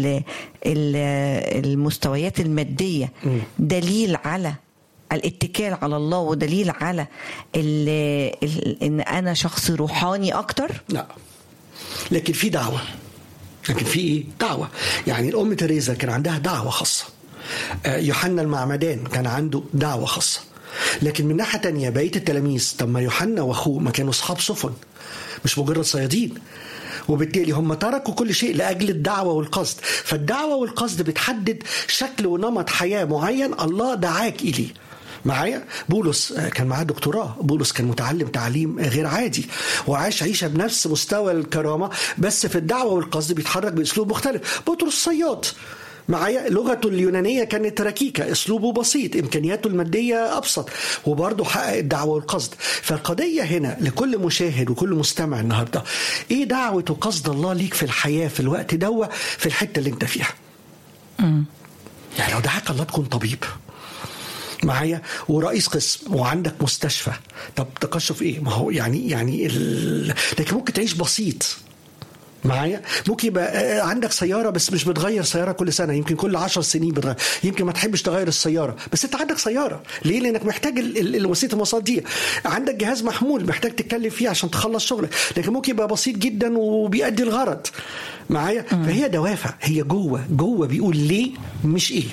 ال- ال- المستويات الماديه دليل على الاتكال على الله ودليل على ال ال ان انا شخص روحاني اكتر لا لكن في دعوة لكن في ايه؟ دعوة يعني الأم تريزا كان عندها دعوة خاصة آه، يوحنا المعمدان كان عنده دعوة خاصة لكن من ناحية تانية بقية التلاميذ طب ما يوحنا وأخوه ما كانوا أصحاب سفن مش مجرد صيادين وبالتالي هم تركوا كل شيء لاجل الدعوه والقصد فالدعوه والقصد بتحدد شكل ونمط حياه معين الله دعاك اليه معايا بولس آه، كان معاه دكتوراه بولس كان متعلم تعليم آه، غير عادي وعاش عيشه بنفس مستوى الكرامه بس في الدعوه والقصد بيتحرك باسلوب مختلف بطرس صياد معايا لغته اليونانية كانت ركيكة أسلوبه بسيط إمكانياته المادية أبسط وبرضه حقق الدعوة والقصد فالقضية هنا لكل مشاهد وكل مستمع النهاردة إيه دعوة وقصد الله ليك في الحياة في الوقت دوا في الحتة اللي أنت فيها يعني لو دعاك الله تكون طبيب معايا ورئيس قسم وعندك مستشفى طب تقشف ايه ما هو يعني يعني ال... لكن ممكن تعيش بسيط معايا ممكن يبقى آه، عندك سياره بس مش بتغير سياره كل سنه يمكن كل عشر سنين بتغير يمكن ما تحبش تغير السياره بس انت عندك سياره ليه لانك محتاج ال- ال- الوسيله المواصلات دي عندك جهاز محمول محتاج تتكلم فيه عشان تخلص شغلك لكن ممكن يبقى بسيط جدا وبيأدي الغرض معايا فهي دوافع هي جوه جوه بيقول ليه مش ايه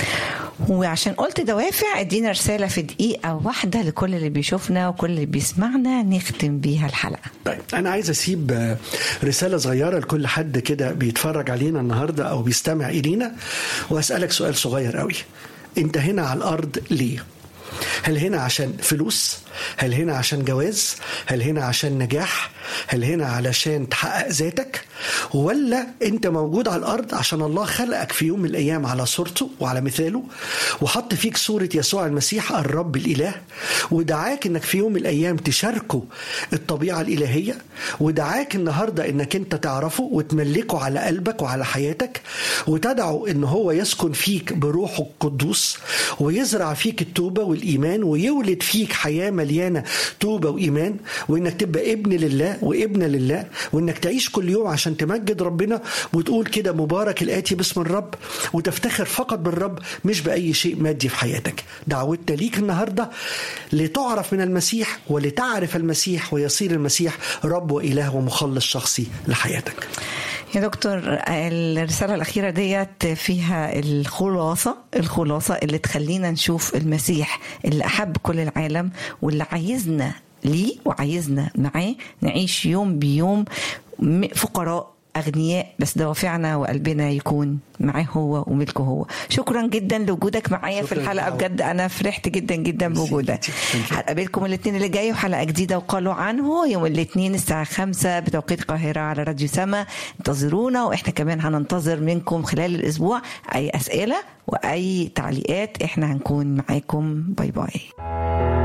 وعشان قلت دوافع ادينا رساله في دقيقه واحده لكل اللي بيشوفنا وكل اللي بيسمعنا نختم بيها الحلقه طيب انا عايز اسيب آه، رساله صغيره لكل حد كده بيتفرج علينا النهارده او بيستمع الينا واسالك سؤال صغير قوي انت هنا على الارض ليه هل هنا عشان فلوس هل هنا عشان جواز هل هنا عشان نجاح هل هنا علشان تحقق ذاتك ولا انت موجود على الارض عشان الله خلقك في يوم من الايام على صورته وعلى مثاله وحط فيك صوره يسوع المسيح الرب الاله ودعاك انك في يوم من الايام تشاركه الطبيعه الالهيه ودعاك النهارده انك انت تعرفه وتملكه على قلبك وعلى حياتك وتدعو ان هو يسكن فيك بروحه القدوس ويزرع فيك التوبه والايمان ويولد فيك حياه مليانه توبه وايمان وانك تبقى ابن لله وابنه لله وانك تعيش كل يوم عشان تمجد ربنا وتقول كده مبارك الاتي باسم الرب وتفتخر فقط بالرب مش باي شيء مادي في حياتك دعوتنا ليك النهارده لتعرف من المسيح ولتعرف المسيح ويصير المسيح رب واله ومخلص شخصي لحياتك يا دكتور الرسالة الأخيرة ديت فيها الخلاصة الخلاصة اللي تخلينا نشوف المسيح اللي أحب كل العالم واللي عايزنا ليه وعايزنا معاه نعيش يوم بيوم م- فقراء أغنياء بس دوافعنا وقلبنا يكون معاه هو وملكه هو شكرا جدا لوجودك معايا في شكراً الحلقة للدعوة. بجد أنا فرحت جدا جدا ميرسي بوجودك كتير. Thank you. هقابلكم الاثنين اللي جاي وحلقه جديده وقالوا عنه يوم الاثنين الساعه 5 بتوقيت القاهره على راديو سما انتظرونا واحنا كمان هننتظر منكم خلال الاسبوع اي اسئله واي تعليقات احنا هنكون معاكم باي باي